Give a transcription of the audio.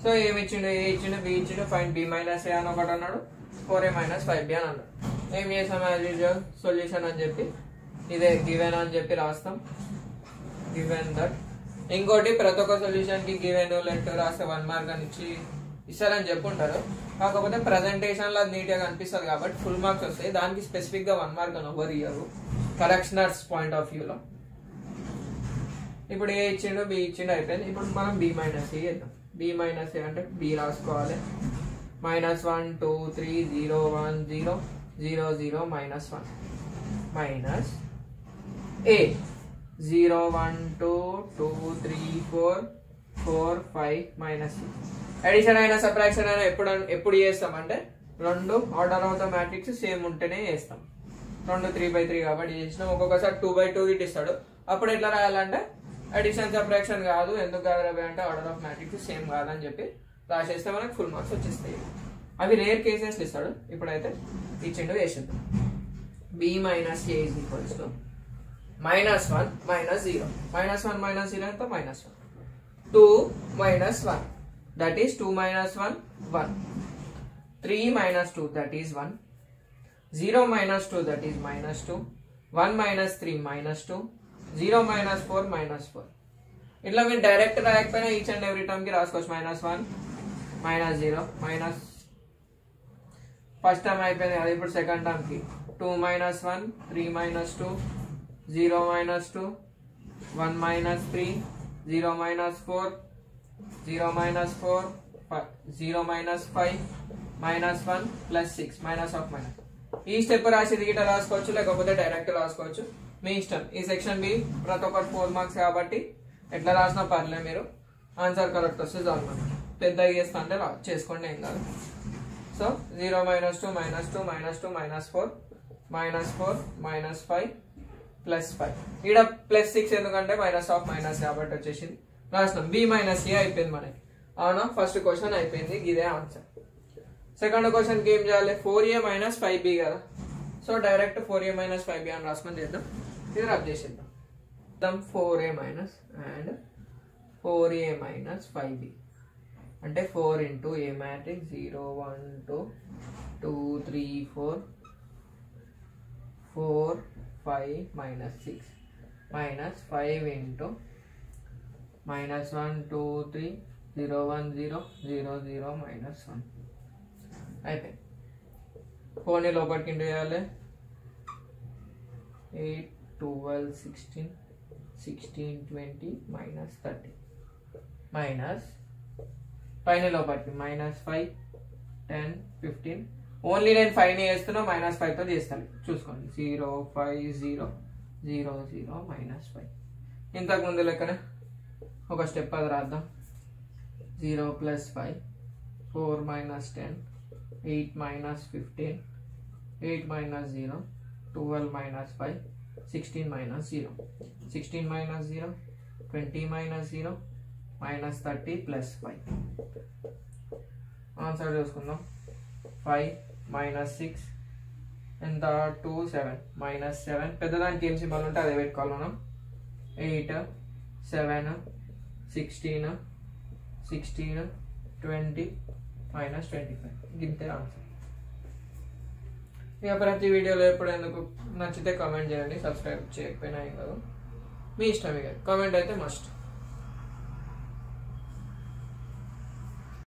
so ఏమి ఇచ్చిండు ఏ ఇచ్చిండు బి ఇచ్చిండు ఫైన్ బి మైనస్ ఏ అని ఒకటి అన్నాడు four A minus five B అని అన్నాడు ఏం చేసాం యాజ్ యూజువల్ సొల్యూషన్ అని చెప్పి ఇదే గివెన్ అని చెప్పి రాస్తాం గివెన్ దట్ ఇంకోటి ప్రతి ఒక్క సొల్యూషన్ కి గివెన్ లెట్ రాస్తే వన్ మార్క్ అని ఇచ్చి ఇస్తారని చెప్పుంటారు కాకపోతే ప్రజెంటేషన్ లో నీట్ గా కనిపిస్తుంది కాబట్టి ఫుల్ మార్క్స్ వస్తాయి దానికి స్పెసిఫిక్ గా వన్ మార్క్ అని ఎవరు ఇయ్యరు కరెక్షనర్స్ పాయింట్ ఆఫ్ వ్యూలో ఇప్పుడు ఏ ఇచ్చిండు బి ఇచ్చిండు అయిపోయింది ఇప్పుడు మనం బి మైనస్ ఏ చేద్దాం బి మైనస్ ఏ అంటే బి రాసుకోవాలి minus one two three zero one zero zero zero minus one minus A zero one two two three four four five minus addition అయినా సబ్ట్రాక్షన్ అయినా ఎప్పుడు ఎప్పుడు చేస్తాం అంటే రెండు order of the matrix same ఉంటేనే చేస్తాం రెండు త్రీ బై త్రీ కాబట్టి చేసినాం ఒక్కొక్కసారి టూ బై టూ ఇట్ ఇస్తాడు అప్పుడు ఎట్లా రాయాలంటే అడిషన్ సబ్ట్రాక్షన్ కాదు ఎందుకు కాదు రవి అంటే ఆర్డర్ ఆఫ్ మ్యాట్రిక్స్ సేమ్ కాదని చెప్పి రాసేస్తే మనకు ఫుల్ మార్క్స్ వచ్చేస్తాయి అవి రేర్ కేసెస్ ఇస్తాడు ఇప్పుడైతే ఇచ్చిండు వేసేద్దాం B minus A is equals to minus one minus zero minus one minus zero ఎంత minus one two minus one that is two minus one one three minus two that is one zero minus two that is minus two one minus three minus two zero minus four minus four ఇట్లా మీరు direct రాయకపోయినా each and every term కి రాసుకోవచ్చు minus one minus zero minus first term అయిపోయింది కదా ఇప్పుడు second term కి two minus one three minus two zero minus two one minus three zero minus four zero minus four zero minus five minus one plus six minus of minus ఈ step రాసేది గిట్ట రాసుకోవచ్చు లేకపోతే direct రాసుకోవచ్చు మీ ఇష్టం ఈ section B ప్రతి ఒక్కటి ఫోర్ మార్క్స్ కాబట్టి ఎట్లా రాసినా పర్లే మీరు ఆన్సర్ కరెక్ట్ వస్తే చాలు మనకి పెద్దగా చేస్తా అంటే రా చేసుకోండి ఏం కాదు so zero minus two minus two minus two minus four minus four minus five plus five ఇక్కడ ప్లస్ సిక్స్ ఎందుకంటే మైనస్ ఆఫ్ మైనస్ కాబట్టి వచ్చేసింది రాసినాం బి మైనస్ ఏ అయిపోయింది మనకి అవునా ఫస్ట్ క్వశ్చన్ అయిపోయింది ఇదే ఆన్సర్ సెకండ్ క్వశ్చన్ కి ఏం చేయాలి four A minus five B కదా so direct four A minus five B అని రాసుకొని చేద్దాం ఇది రబ్ చేసేద్దాం four A minus and four A minus five B అంటే four into A matrix zero one two two three four four five minus six minus five into minus one two three zero one zero zero zero minus one అయిపోయింది ఫోన్ లోపలికి into చేయాలి eight twelve sixteen sixteen twenty minus thirty minus పైన లోపలికి minus five ten fifteen only నేను five చేస్తున్నా minus ఫైవ్తో చేస్తాను చూసుకోండి zero five zero zero zero minus five ఇంతకు ముందు లెక్కన ఒక స్టెప్ అది రాద్దాం zero plus five four minus ten eight minus fifteen eight minus zero twelve minus five sixteen minus zero sixteen minus zero twenty minus zero minus thirty plus five answer చూసుకుందాం five minus six ఎంత two seven minus seven పెద్దదానికి ఏం symbol ఉంటే అదే పెట్టుకోవాలి మనం eight seven sixteen sixteen twenty minus twenty five గింతే answer ఇక ప్రతి వీడియోలో ఎప్పుడు ఎందుకు నచ్చితే కామెంట్ చేయండి సబ్స్క్రైబ్ చేయకపోయినా ఏం కాదు మీ ఇష్టం ఇక కామెంట్ అయితే మస్ట్